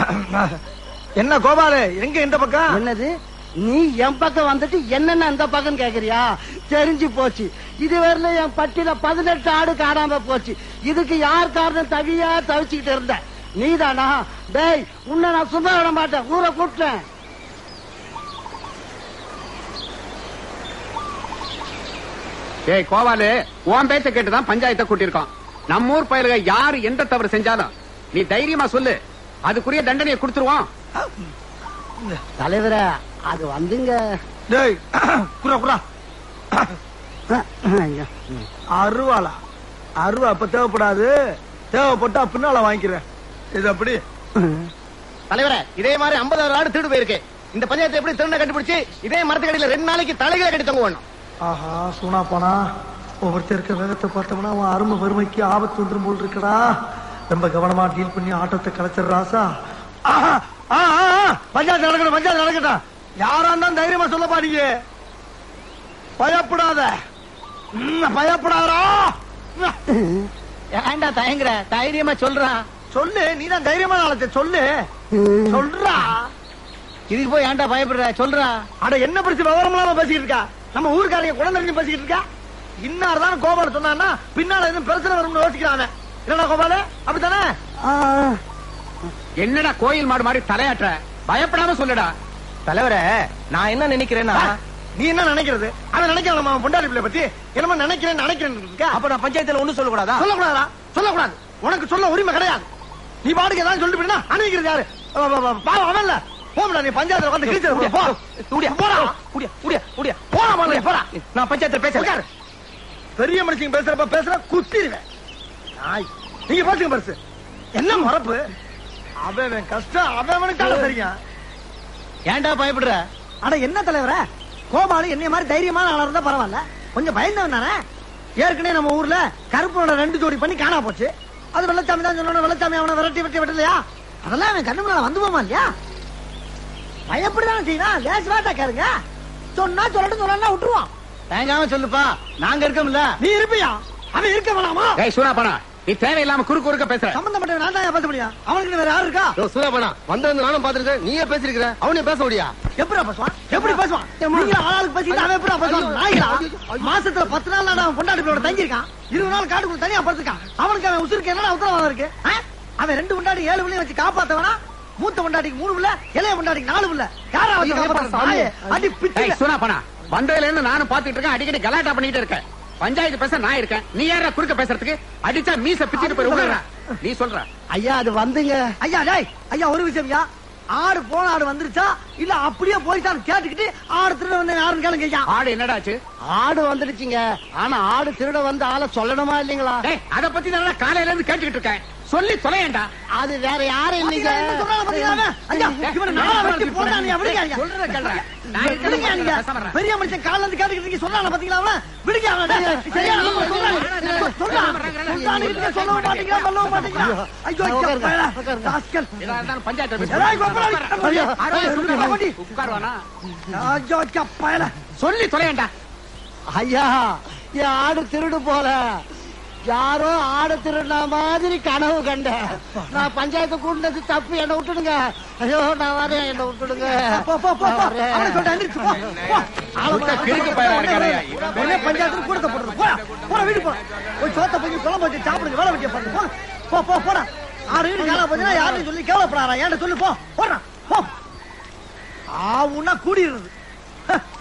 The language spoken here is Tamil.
என்ன கோபாலு எங்க இந்த பக்கம் என்னது நீ என் பக்கம் வந்துட்டு என்னென்ன அந்த பக்கம் கேக்குறியா தெரிஞ்சு போச்சு இதுவரையில என் பட்டியல பதினெட்டு ஆடு காணாம போச்சு இதுக்கு யார் காரணம் தவியா தவிச்சுக்கிட்டு இருந்த நீதானா டேய் உன்னை நான் சும்மா விட மாட்டேன் ஊரை கூப்பிட்டேன் ஏய் கோவாலு உன் பேச்ச கேட்டுதான் பஞ்சாயத்தை கூட்டியிருக்கோம் நம்ம ஊர் பயலுக யாரு எந்த தவறு செஞ்சாலும் நீ தைரியமா சொல்லு அதுக்குரிய தண்டனையை கொடுத்துருவோம் தலைவரே அது வந்துங்க டேய் குரா குரா அருவாளா அருவா இப்ப தேவைப்படாது தேவைப்பட்டா பின்னால வாங்கிக்கிறேன் இது அப்படி தலைவரே இதே மாதிரி 50000 ஆடு திருடு போயிருக்கு இந்த பஞ்சாயத்து எப்படி திருண்ண கண்டுபிடிச்சு இதே மரத்துக்கடியில ரெண்டு நாளைக்கு தலைகளை கட்டி தொங்க வேணும் ஆஹா சூனா போனா ஒவ்வொருத்தர் இருக்க வேகத்தை பார்த்தோம்னா அவன் அருமை வறுமைக்கு ஆபத்து வந்துரும் போல் இருக்கடா ரொம்ப கவனமா டீல் பண்ணி ஆட்டத்தை கலைச்சிடுறாசா ஆஹா, ஆ, ஆ, ஆ, பஞ்சாயத்து நடக்கணும் பஞ்சாயத்து நடக்கட்டும் யாரா இருந்தாலும் தைரியமா சொல்ல பாருங்க பயப்படாத ம், பயப்படாதடா ஏன்டா தயங்குற தைரியமா சொல்றான் சொல்லு நீதான் தைரியமா நாளத்தை சொல்லு சொல்றா இதுக்கு போய் ஏன்டா பயப்படுற சொல்றா அட என்ன பிரச்சனை விவரம் இல்லாம பேசிக்கிட்டு இருக்கா நம்ம ஊருக்காரங்க குழந்தைங்க பேசிக்கிட்டு இருக்கா இன்னார் தான் கோபால சொன்னான்னா பின்னால எதுவும் பிரச்சனை வரும்னு யோசிக்கிறாங்க என்னடா கோபால அப்படித்தானே என்னடா கோயில் மாடு மாதிரி தலையாட்டுற பயப்படாம சொல்லுடா தலைவரே நான் என்ன நினைக்கிறேன்னா நீ என்ன நினைக்கிறது அவன் நினைக்கிறான் நம்ம பொண்டாடி பிள்ளை பத்தி என்னமோ நினைக்கிறேன் நினைக்கிறேன் இருக்கா அப்ப நான் பஞ்சாயத்துல ஒண்ணு சொல்லக்கூடாதா சொல்லக்கூடாதா சொல்லக்கூடாது உனக்கு சொல்ல உரிமை கிடையாது நீ பாட்டுக்கு ஏதாவது சொல்லிட்டு போயிட்டா அனுப்பிக்கிறது யாரு அவ- அவ- அவ- பாவம் அவன்ல போம்டா நீ பஞ்சாயத்துல வந்து கிழிச்சு போ உடியா போடா உடியா உடியா உடியா போடா முதல்ல, போடா நான் பஞ்சாயத்துல பேசல உட்காரு. பெரிய மனுஷங்க பேசுறப்ப பேசுற குத்திடுவேன் நாய். நீங்க பாத்துங்க பரிசு என்ன மறப்பு அவன் அவன் கஷ்டம் அவன் அவனுக்கு தெரியும் ஏன்டா பயப்படுற அட என்ன தலைவர கோபாலு என்னைய மாதிரி தைரியமான ஆளா இருந்தா பரவாயில்ல கொஞ்சம் பயந்தவன் தானே ஏற்கனவே நம்ம ஊர்ல கருப்பனோட ரெண்டு ஜோடி பண்ணி காணா போச்சு அது வெள்ளச்சாமி தான் சொன்ன வெள்ளச்சாமி அவனை விரட்டி விரட்டி விட்டலையா அதெல்லாம் அவன் கண்ணு முன்னால வந்து போமா இல்லையா பயப்படுதான் செய்யலாம் லேஸ் வேட்டா கேளுங்க சொன்னா சொல்லட்டும் சொல்லலாம் விட்டுருவான் தயங்காம சொல்லுப்பா நாங்க இருக்கோம்ல நீ இருப்பியா அவன் இருக்க வேணாமா ஏய் சூனா பணா நீ தேவையில்லாம குறுக்கு குறுக்க பேசுற சம்பந்தப்பட்ட நான் தான் பேச முடியும் அவனுக்கு வேற யாரு இருக்கா சூதாபனா வந்திருந்து நானும் பாத்துருக்கேன் நீயே பேசிருக்கிற அவனே பேச முடியா எப்படி பேசுவான் எப்படி பேசுவான் நீங்க ஆளுக்கு பேசிட்டு அவன் எப்படி பேசுவான் நாய்களா மாசத்துல பத்து நாள் நான் அவன் பொண்டாட்டிகளோட தங்கி இருக்கான் இருபது நாள் காட்டுக்குள்ள தனியா படுத்துக்கான் அவனுக்கு அவன் உசுருக்கு என்னடா உத்தரவாதம் இருக்கு ஆ? அவன் ரெண்டு பொண்டாட்டி ஏழு பிள்ளைய வச்சு காப்பாத்தவனா மூத்த பொண்டாட்டிக்கு மூணு பிள்ளை இளைய பொண்டாட்டிக்கு நாலு பிள்ளை யாரா வச்சு காப்பாத்த நாயே அடி பிச்சு ஏய் சூனா பணா வந்ததுல இருந்து நானும் பாத்துட்டு இருக்கேன் அடிக்கடி கலாட்டா பண்ணிட்டு இருக்கேன் பஞ்சாயத்து பேச நான் இருக்கேன் நீ யாரா குறுக்க பேசுறதுக்கு அடிச்சா மீச பிச்சுட்டு போய் விடுறா நீ சொல்ற ஐயா அது வந்துங்க ஐயா டேய் ஐயா ஒரு விஷயம் ஐயா ஆடு போன ஆடு வந்துருச்சா இல்ல அப்படியே போயிட்டான்னு கேட்டுக்கிட்டு ஆடு திருட வந்து யாருன்னு கேளுங்க ஐயா ஆடு என்னடாச்சு ஆடு வந்துடுச்சுங்க ஆனா ஆடு திருட வந்து ஆளை சொல்லணுமா இல்லைங்களா டேய் அத பத்தி தான் காலையில இருந்து கேட்டுக்கிட்டு இருக்கேன் சொல்லி தொலையேண்டா அது வேற யாரும் இல்லைங்க என்ன சொல்றாங்க பாத்தீங்களா அவன்? ஐயா இவனை நாளா வெட்டி போடுறான் நீ விடுங்க ஐயா சொல்றத கேளுடா. நான் விடுங்க இருக்கேன் நீங்க. பேசாம இருடா. பெரிய மனுஷன் கால்ல இருந்து கேட்டுக்கிட்டு இருக்கீங்க சொல்றாங்க பாத்தீங்களா அவன விடுங்க அவன டேய். சரியா நம்ம சொல்றாங்க சொல்றாங்க சொல்றாங்க சொல்லவும் மாட்டீங்களா சொல்லவும் மாட்டீங்களா ஐயோ ஐயா பயலா. ராஸ்கல். எதா இருந்தாலும் பஞ்சாயத்து பேசு. ஏய், கோபாலி. ஐயா, அறுபது சொல்லு, கோபாலி. உட்காருவானா ஐயோ ஐயா பயலா. சொல்லி தொலையேண்டா ஐயா என் ஆடு திருடு போல யாரோ ஆடு திருடின மாதிரி கனவு கண்டேன் நான் பஞ்சாயத்து கூட்டினது தப்பு என்ன விட்டுடுங்க ஐயோ நான் வரேன் என்ன விட்டுடுங்க போ, போ, போ, போ. வரேன். அவனை சொல்லிட்டு எந்திரிச்சு போ. போ. ஆளை சுத்த கிறுக்கு பயலா இருக்கானே. உடனே பஞ்சாயத்துல கூட்டத்தை போடுறது. போடா. போடா, வீட்டுக்கு போடா. போய் சோத்தை போய் குழம்பு வச்சு சாப்பிடுங்க. வேலை வெட்டியை பாருங்க. போடா. போ, போ, போடா. ஆறு வீடு காலா போச்சுன்னா யாரையும் சொல்லி கேவலப்படாதா. என்கிட்ட சொல்லு, போ. போடுறா. போ. ஆவுன்னா கூடிடுறது